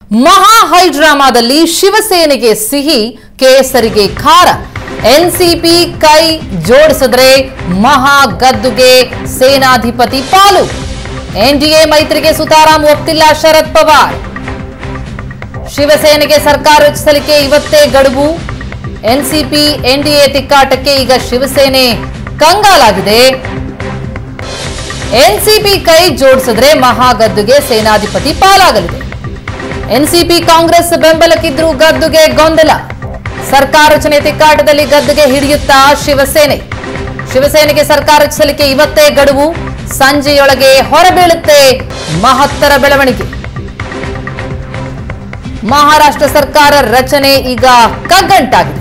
ಮಹಾ ಹೈಡ್ರಾಮಾದಲ್ಲಿ ಶಿವಸೇನೆಗೆ ಸಿಹಿ ಕೇಸರಿಗೆ ಖಾರ ಎನ್ಸಿಪಿ ಕೈ ಜೋಡಿಸಿದ್ರೆ ಮಹಾ ಗದ್ದುಗೆ ಸೇನಾಧಿಪತಿ ಪಾಲು ಎನ್ಡಿಎ ಮೈತ್ರಿಗೆ ಸುತಾರಾಮ್ ಒಪ್ತಿಲ್ಲ ಶರದ್ ಪವಾರ್ ಶಿವಸೇನೆಗೆ ಸರ್ಕಾರ ರಚಿಸಲಿಕ್ಕೆ ಇವತ್ತೇ ಗಡುವು ಎನ್ಸಿಪಿ ಎನ್ಡಿಎ ತಿಕ್ಕಾಟಕ್ಕೆ ಈಗ ಶಿವಸೇನೆ ಕಂಗಾಲಾಗಿದೆ ಎನ್ಸಿಪಿ ಕೈ ಜೋಡಿಸಿದ್ರೆ ಮಹಾಗದ್ದುಗೆ ಸೇನಾಧಿಪತಿ ಪಾಲಾಗಲಿದೆ ಎನ್ಸಿಪಿ ಕಾಂಗ್ರೆಸ್ ಬೆಂಬಲಕ್ಕಿದ್ರೂ ಗದ್ದುಗೆ ಗೊಂದಲ ಸರ್ಕಾರ ರಚನೆ ತಿಕ್ಕಾಟದಲ್ಲಿ ಗದ್ದುಗೆ ಹಿಡಿಯುತ್ತಾ ಶಿವಸೇನೆ ಶಿವಸೇನೆಗೆ ಸರ್ಕಾರ ರಚಿಸಲಿಕ್ಕೆ ಇವತ್ತೇ ಗಡುವು ಸಂಜೆಯೊಳಗೆ ಹೊರಬೀಳುತ್ತೆ ಮಹತ್ತರ ಬೆಳವಣಿಗೆ ಮಹಾರಾಷ್ಟ್ರ ಸರ್ಕಾರ ರಚನೆ ಈಗ ಕಗ್ಗಂಟಾಗಿದೆ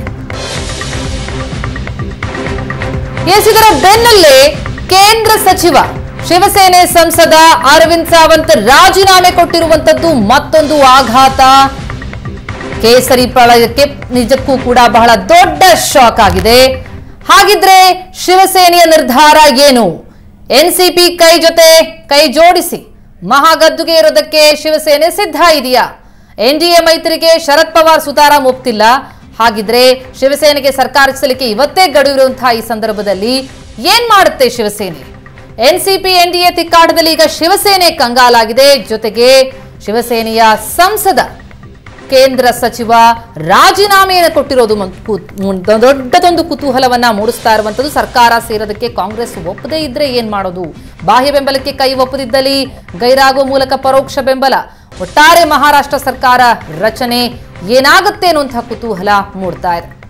ಎಸ್ ಇದರ ಬೆನ್ನಲ್ಲೇ ಕೇಂದ್ರ ಸಚಿವ ಶಿವಸೇನೆ ಸಂಸದ ಅರವಿಂದ್ ಸಾವಂತ್ ರಾಜೀನಾಮೆ ಕೊಟ್ಟಿರುವಂತದ್ದು ಮತ್ತೊಂದು ಆಘಾತ ಕೇಸರಿ ಪ್ರಳಯಕ್ಕೆ ನಿಜಕ್ಕೂ ಕೂಡ ಬಹಳ ದೊಡ್ಡ ಶಾಕ್ ಆಗಿದೆ ಹಾಗಿದ್ರೆ ಶಿವಸೇನೆಯ ನಿರ್ಧಾರ ಏನು ಎನ್ಸಿಪಿ ಕೈ ಜೊತೆ ಕೈ ಜೋಡಿಸಿ ಮಹಾಗದ್ದುಗೆ ಇರೋದಕ್ಕೆ ಶಿವಸೇನೆ ಸಿದ್ಧ ಇದೆಯಾ ಎನ್ಡಿಎ ಮೈತ್ರಿಗೆ ಶರದ್ ಪವಾರ್ ಸುತಾರಾಮ್ ಒಪ್ತಿಲ್ಲ ಹಾಗಿದ್ರೆ ಶಿವಸೇನೆಗೆ ಸರ್ಕಾರ ರಚಿಸಲಿಕ್ಕೆ ಇವತ್ತೇ ಗಡುವು ಇರುವಂತಹ ಈ ಸಂದರ್ಭದಲ್ಲಿ ಏನ್ ಮಾಡುತ್ತೆ ಶಿವಸೇನೆ ಎನ್ಸಿಪಿ ಎನ್ಡಿಎ ತಿಕ್ಕಾಟದಲ್ಲಿ ಈಗ ಶಿವಸೇನೆ ಕಂಗಾಲಾಗಿದೆ ಜೊತೆಗೆ ಶಿವಸೇನೆಯ ಸಂಸದ ಕೇಂದ್ರ ಸಚಿವ ರಾಜೀನಾಮೆಯನ್ನು ಕೊಟ್ಟಿರೋದು ಒಂದು ಕು- ಒಂದು ದೊಡ್ಡದೊಂದು ಕುತೂಹಲವನ್ನ ಮೂಡಿಸ್ತಾ ಇರುವಂತದ್ದು ಸರ್ಕಾರ ಸೇರೋದಕ್ಕೆ ಕಾಂಗ್ರೆಸ್ ಒಪ್ಪದೇ ಇದ್ರೆ ಏನ್ ಮಾಡೋದು ಬಾಹ್ಯ ಬೆಂಬಲಕ್ಕೆ ಕೈ ಒಪ್ಪದಿದ್ದಲ್ಲಿ ಗೈರಾಗುವ ಮೂಲಕ ಪರೋಕ್ಷ ಬೆಂಬಲ ಒಟ್ಟಾರೆ ಮಹಾರಾಷ್ಟ್ರ ಸರ್ಕಾರ ರಚನೆ ಏನಾಗುತ್ತೆ ಅನ್ನುವಂತಹ ಕುತೂಹಲ ಮೂಡ್ತಾ ಇದೆ